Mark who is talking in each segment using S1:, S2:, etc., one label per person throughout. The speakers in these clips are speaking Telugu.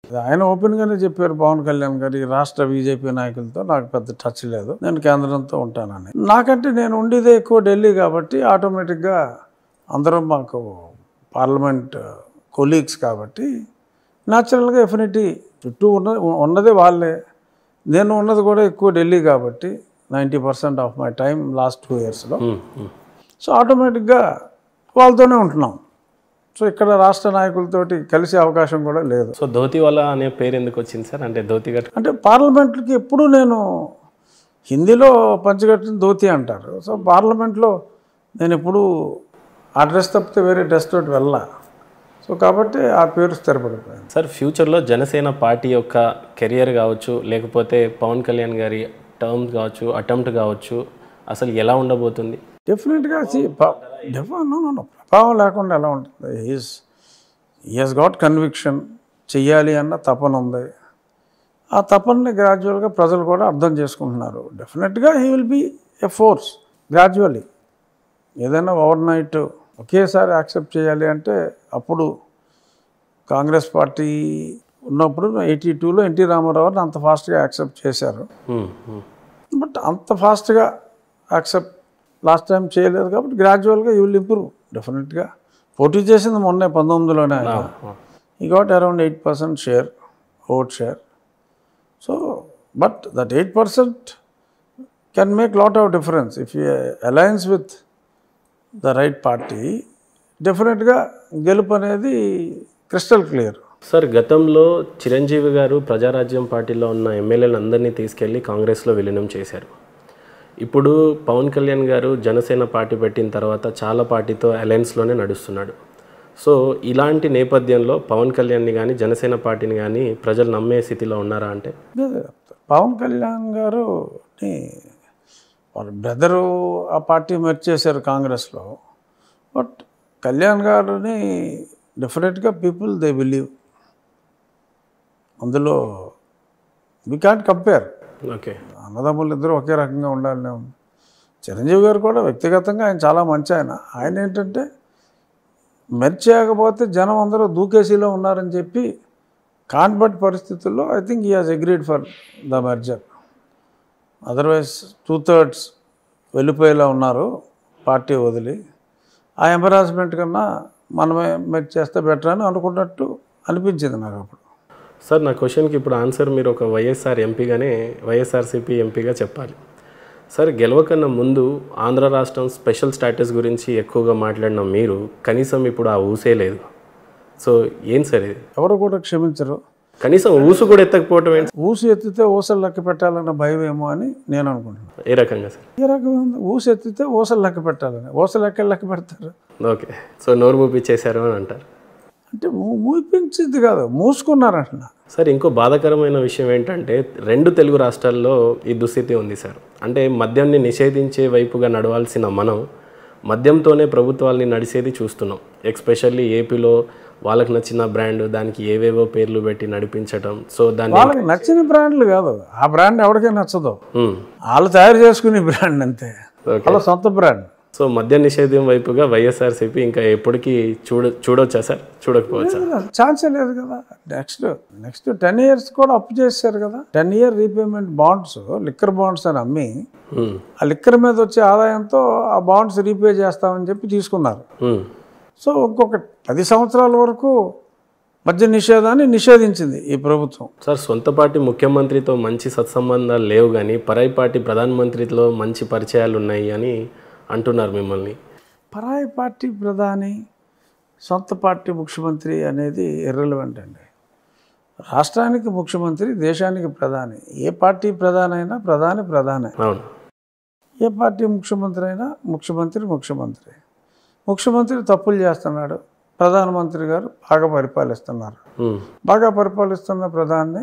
S1: ఆయన ఓపెన్గానే చెప్పారు పవన్ కళ్యాణ్ గారు ఈ రాష్ట్ర బీజేపీ నాయకులతో నాకు పెద్ద టచ్ లేదు నేను కేంద్రంతో ఉంటానని నాకంటే నేను ఉండేదే ఎక్కువ ఢిల్లీ కాబట్టి ఆటోమేటిక్గా అందరం మాకు పార్లమెంట్ కొలీగ్స్ కాబట్టి న్యాచురల్గా ఎఫినిటీ చుట్టూ ఉన్న ఉన్నదే వాళ్ళే నేను ఉన్నది కూడా ఎక్కువ ఢిల్లీ కాబట్టి ninety percent of my time last two ఇయర్స్లో
S2: ఉమ్, ఉమ్.
S1: సో ఆటోమేటిక్గా వాళ్ళతోనే ఉంటున్నాం సో ఇక్కడ రాష్ట్ర నాయకులతోటి కలిసే అవకాశం కూడా లేదు
S2: సో ధోతివాలా అనే పేరు ఎందుకు వచ్చింది సార్ అంటే ధోతి కట్టు
S1: అంటే పార్లమెంట్కి ఎప్పుడు నేను హిందీలో పంచగట్టిన ధోతి అంటారు సో పార్లమెంట్లో నేను ఎప్పుడు ఆ డ్రెస్ తప్పితే వేరే డ్రెస్ తోటి వెళ్ళా సో కాబట్టి ఆ పేరు స్థిరపడిపోయింది
S2: సార్ ఫ్యూచర్లో జనసేన పార్టీ యొక్క కెరియర్ కావచ్చు లేకపోతే పవన్ కళ్యాణ్ గారి టర్మ్ కావచ్చు అటెంప్ట్ కావచ్చు అసలు ఎలా ఉండబోతుంది
S1: డెఫినెట్గా ప్రభావం లేకుండా ఎలా ఉంటుంది హీస్ హీస్ గాట్ కన్విక్షన్ చెయ్యాలి అన్న తపన ఉంది ఆ తపనని గ్రాడ్యువల్గా ప్రజలు కూడా అర్థం చేసుకుంటున్నారు డెఫినెట్గా he will be a force gradually ఏదైనా ఓవర్ నైట్ ఒకేసారి యాక్సెప్ట్ చేయాలి అంటే అప్పుడు కాంగ్రెస్ పార్టీ ఉన్నప్పుడు ఎయిటీ టూలో ఎన్టీ రామారావుని అంత ఫాస్ట్గా యాక్సెప్ట్ చేశారు
S2: ఉమ్, ఉమ్. బట్
S1: బట్ అంత ఫాస్ట్గా యాక్సెప్ట్ లాస్ట్ టైం చేయలేదు కాబట్టి గ్రాడ్యువల్గా యూ విల్ ఇంప్రూవ్ డెఫినెట్గా పోటీ చేసింది మొన్నే పంతొమ్మిదిలోనే ఆయన ఈ got around eight percent share vote share so but that eight percent can make lot of difference if you alliance with the right party డెఫినెట్గా గెలుపు అనేది క్రిస్టల్ క్లియర్
S2: సార్ గతంలో చిరంజీవి గారు ప్రజారాజ్యం పార్టీలో ఉన్న ఎమ్మెల్యేలు అందరినీ తీసుకెళ్లి కాంగ్రెస్లో విలీనం చేశారు ఇప్పుడు పవన్ కళ్యాణ్ గారు జనసేన పార్టీ పెట్టిన తర్వాత చాలా పార్టీతో అలయన్స్లోనే నడుస్తున్నాడు సో ఇలాంటి నేపథ్యంలో పవన్ కళ్యాణ్ని కానీ జనసేన పార్టీని కానీ ప్రజలు నమ్మే స్థితిలో ఉన్నారా అంటే
S1: పవన్ కళ్యాణ్ గారు వాళ్ళ బ్రదరు ఆ పార్టీ మెర్జ్ చేశారు కాంగ్రెస్లో బట్ కళ్యాణ్ గారిని డెఫినెట్గా పీపుల్ దే బిలీవ్ అందులో వి క్యాన్ కంపేర్
S2: ఓకే
S1: అన్నదమ్ములు ఇద్దరు ఒకే రకంగా ఉండాలనే ఉంది చిరంజీవి గారు కూడా వ్యక్తిగతంగా ఆయన చాలా మంచి ఆయన ఆయన ఏంటంటే మెర్చ్ చేయకపోతే జనం అందరూ దూకేసీలో ఉన్నారని చెప్పి కాన్బట్ పరిస్థితుల్లో I think he has agreed for the merger otherwise two thirds వెళ్ళిపోయేలా ఉన్నారు పార్టీ వదిలి ఆ ఎంబరాస్మెంట్ కన్నా మనమే మెర్చ్ చేస్తే బెటర్ అని అనుకున్నట్టు అనిపించింది నాకు అప్పుడు
S2: సార్ నా క్వశ్చన్కి ఇప్పుడు ఆన్సర్ మీరు ఒక వైఎస్ఆర్ ఎంపీగానే వైఎస్ఆర్సీపీ ఎంపీగా చెప్పాలి సార్ గెలవకన్నా ముందు ఆంధ్ర రాష్ట్రం స్పెషల్ స్టాటస్ గురించి ఎక్కువగా మాట్లాడిన మీరు కనీసం ఇప్పుడు ఆ ఊసే లేదు సో ఏం సార్ ఇది
S1: ఎవరు కూడా క్షమించరు
S2: కనీసం ఊసు కూడా ఎత్తకపోవటం ఏంటి
S1: ఊసి ఎత్తితే ఊసలు లెక్క పెట్టాలన్న భయం ఏమో అని నేను అనుకుంటున్నాను
S2: ఏ రకంగా సార్
S1: ఏ రకం ఉంది ఊసి ఎత్తితే ఊసలు లెక్క పెట్టాలని ఊసలు లెక్క లెక్క పెడతారు
S2: ఓకే సో నోరు మూపిచ్చేశారు అని అంటారు
S1: అంటే మూ- మూపించింది కాదు మూసుకున్నారంటున్నా
S2: సార్ ఇంకో బాధాకరమైన విషయం ఏంటంటే రెండు తెలుగు రాష్ట్రాల్లో ఈ దుస్థితి ఉంది సార్ అంటే మద్యాన్ని నిషేధించే వైపుగా నడవాల్సిన మనం మద్యంతోనే ప్రభుత్వాల్ని నడిచేది చూస్తున్నాం ఎక్స్పెషల్లీ ఏపీలో వాళ్ళకి నచ్చిన బ్రాండ్ దానికి ఏవేవో పేర్లు పెట్టి నడిపించటం సో దాన్ని
S1: వాళ్ళకి నచ్చిన బ్రాండ్లు కాదు ఆ బ్రాండ్ ఎవరికీ నచ్చదు
S2: మ్మ్.
S1: వాళ్ళు తయారు చేసుకునే బ్రాండ్ అంతే
S2: ఓకే
S1: వాళ్ళ సొంత బ్రాండ్
S2: సో మద్య నిషేధం వైపుగా వైఎస్ఆర్సీపీ ఇంకా ఎప్పటికీ చూడ చూడొచ్చా సార్ చూడకపోవచ్చా
S1: ఛాన్సే లేదు కదా నెక్స్ట్ నెక్స్ట్ టెన్ ఇయర్స్ కూడా అప్పు చేశారు కదా ten year repayment bonds liquor bonds అని అమ్మి
S2: మ్మ్.
S1: ఆ లిక్కర్ మీద వచ్చే ఆదాయంతో ఆ బాండ్స్ రీపే చేస్తామని చెప్పి తీసుకున్నారు
S2: మ్మ్.
S1: సో ఇంకొక పది సంవత్సరాల వరకు మద్య నిషేధాన్ని నిషేధించింది ఈ ప్రభుత్వం
S2: సార్ సొంత పార్టీ ముఖ్యమంత్రితో మంచి సత్సంబంధాలు లేవు కానీ పరాయి పార్టీ ప్రధానమంత్రితో మంచి పరిచయాలు ఉన్నాయి అని అంటున్నారు మిమ్మల్ని
S1: పరాయి పార్టీ ప్రధాని సొంత పార్టీ ముఖ్యమంత్రి అనేది ఇర్రెలవెంట్ అండి రాష్ట్రానికి ముఖ్యమంత్రి దేశానికి ప్రధాని ఏ పార్టీ ప్రధాని అయినా ప్రధాని ప్రధానే
S2: అవును
S1: ఏ పార్టీ ముఖ్యమంత్రి అయినా ముఖ్యమంత్రి ముఖ్యమంత్రి ముఖ్యమంత్రి తప్పులు చేస్తున్నాడు ప్రధానమంత్రి గారు బాగా పరిపాలిస్తున్నారు
S2: మ్మ్.
S1: బాగా పరిపాలిస్తున్న ప్రధాని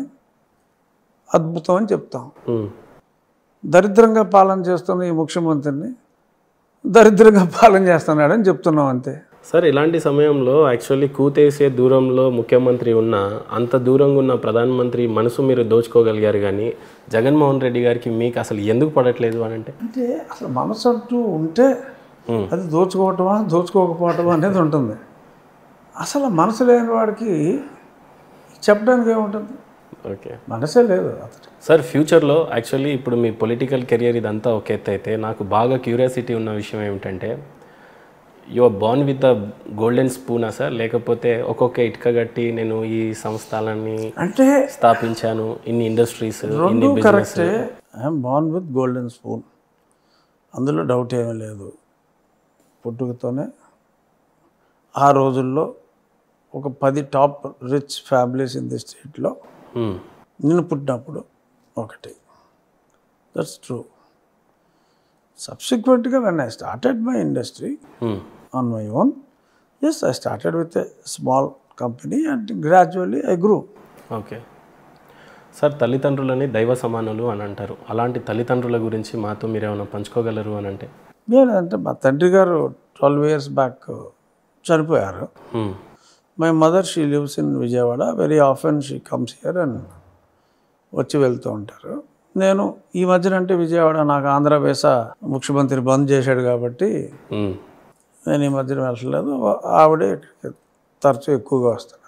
S1: అద్భుతం అని చెప్తాం
S2: మ్మ్.
S1: దరిద్రంగా పాలన చేస్తున్న ఈ ముఖ్యమంత్రిని దరిద్రంగా పాలన చేస్తున్నాడని చెప్తున్నాం అంతే
S2: సార్ ఇలాంటి సమయంలో యాక్చువల్లీ కూతేసే దూరంలో ముఖ్యమంత్రి ఉన్న అంత దూరంగా ఉన్న ప్రధానమంత్రి మనసు మీరు దోచుకోగలిగారు కానీ జగన్మోహన్ రెడ్డి గారికి మీకు అసలు ఎందుకు పడట్లేదు అని అంటే
S1: అంటే అసలు మనసు అంటూ ఉంటే అది దోచుకోవటమా దోచుకోకపోవటమా అనేది ఉంటుంది అసలు మనసు లేని వాడికి చెప్పడానికి ఏముంటుంది
S2: ఓకే
S1: మనసే లేదు అతడు
S2: సార్ ఫ్యూచర్లో యాక్చువల్లీ ఇప్పుడు మీ పొలిటికల్ కెరియర్ ఇదంతా ఒక ఎత్తు అయితే నాకు బాగా క్యూరియాసిటీ ఉన్న విషయం ఏమిటంటే you are born with the golden స్పూనా సార్ లేకపోతే ఒక్కొక్క ఇటుక గట్టి నేను ఈ సంస్థలని
S1: అంటే
S2: స్థాపించాను ఇన్ని ఇండస్ట్రీస్ ఇన్ని
S1: రెండు
S2: బిజినెస్
S1: కరెక్టే I'm born with golden spoon అందులో డౌట్ ఏమీ లేదు పుట్టుకతోనే ఆ రోజుల్లో ఒక పది top rich families in the స్టేట్లో నేను పుట్టినప్పుడు ఒకటి దట్స్ ట్రూ సబ్సిక్వెంట్గా when I started my industry on my own as I started with a small company and gradually I grew
S2: okay sir తల్లిదండ్రులని దైవ సమానులు అని అంటారు అలాంటి తల్లిదండ్రుల గురించి మాతో మీరు ఏమైనా పంచుకోగలరు అని అంటే
S1: నేను అంటే మా తండ్రి గారు ట్వెల్వ్ ఇయర్స్ బ్యాక్ చనిపోయారు
S2: Hmm.
S1: My mother she lives in Vijayawada very often she comes here and వచ్చి వెళ్తూ ఉంటారు నేను ఈ మధ్యన అంటే విజయవాడ నాకు ఆంధ్ర వేస ముఖ్యమంత్రి బంద్ చేశాడు కాబట్టి
S2: Hmm.
S1: నేను ఈ మధ్యన వెళ్ళలేదు ఆవిడే ఇక్కడికి తరచూ ఎక్కువగా వస్తాను